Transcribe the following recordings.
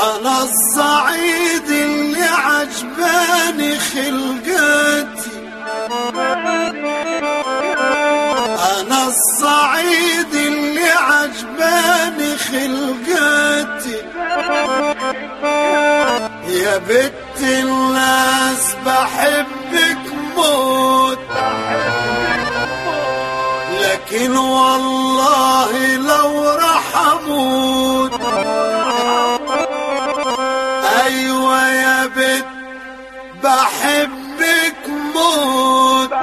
انا الصعيد اللي عجباني خلقتي انا الصعيد اللي عجباني خلقتي يا بنت الناس بحبك موت لكن والله لو رحموت ايوه يا بنت بحبك موت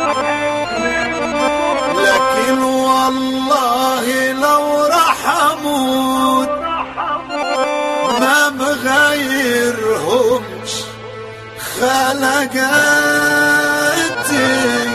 لكن والله لو رحموت ما مغيرهمش خلقاتي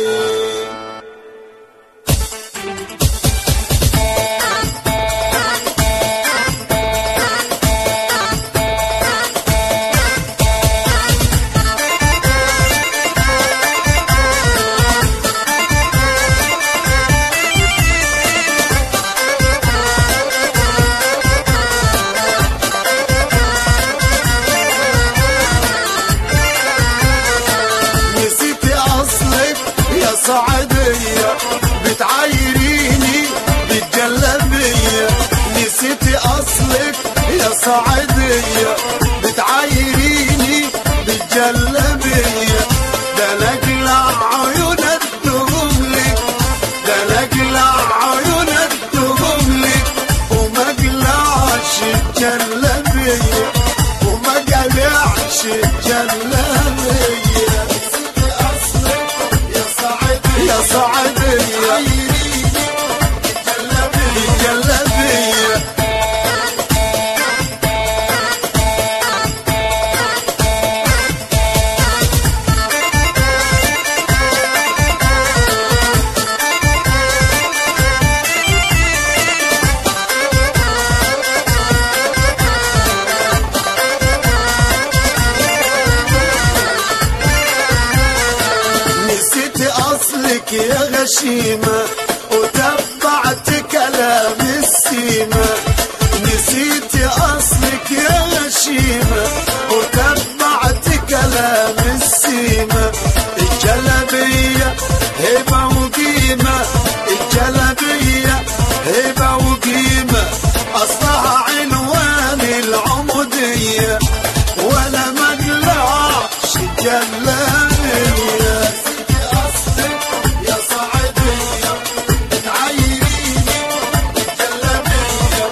نسيتي اصلك يا صعيدية بتعايريني بالجلابية نسيتي اصلك يا صعيدية بتعايريني بالجلابية ده انا اقلع عيون ادهم لك ده انا اقلع عيون ادهم لك وما اقلعش الجلابية وما قلعش الجلابية يا صعيدية الجلابية نسيت اصلك يا غشيمة وتبعت كلام السيمة نسيت اصلك يا غشيمة وتبعت كلام السيمة الجلبية هبة وقيمة الجلبية هبة وقيمة اصلها عنوان العمودية ولا مقلعش جلابية يا صعيدية بتعيريني بالجلابية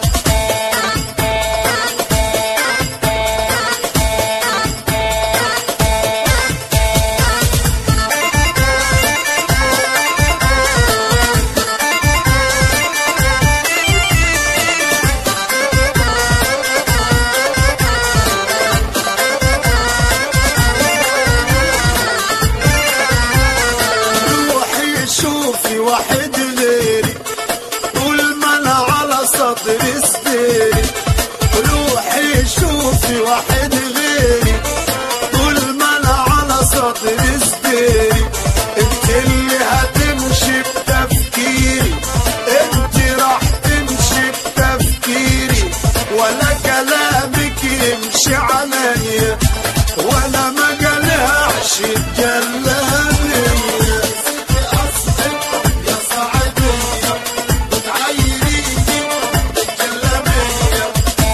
روحي شوفي واحد غيري طول ما انا على صدري استيري روحي شوفي واحد غيري طول ما انا على صدري استيري انت اللي هتمشي بتفكيري انت راح تمشي بتفكيري ولا كلامك يمشي عليا ولا ما قلعش الجلابية يا صعيدية بتعيريني بالجلابية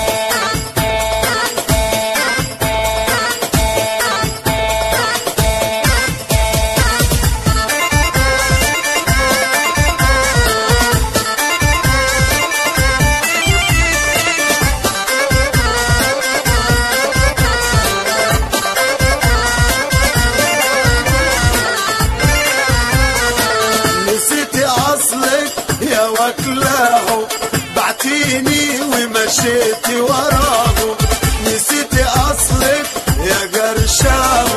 نسيتي اصلك يا وكلاهو بعتيني ومشيتي وراه نسيتي اصلك يا قرشاهو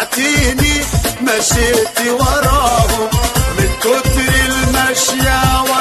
بعتيني مشيتي وراه من كتر المشية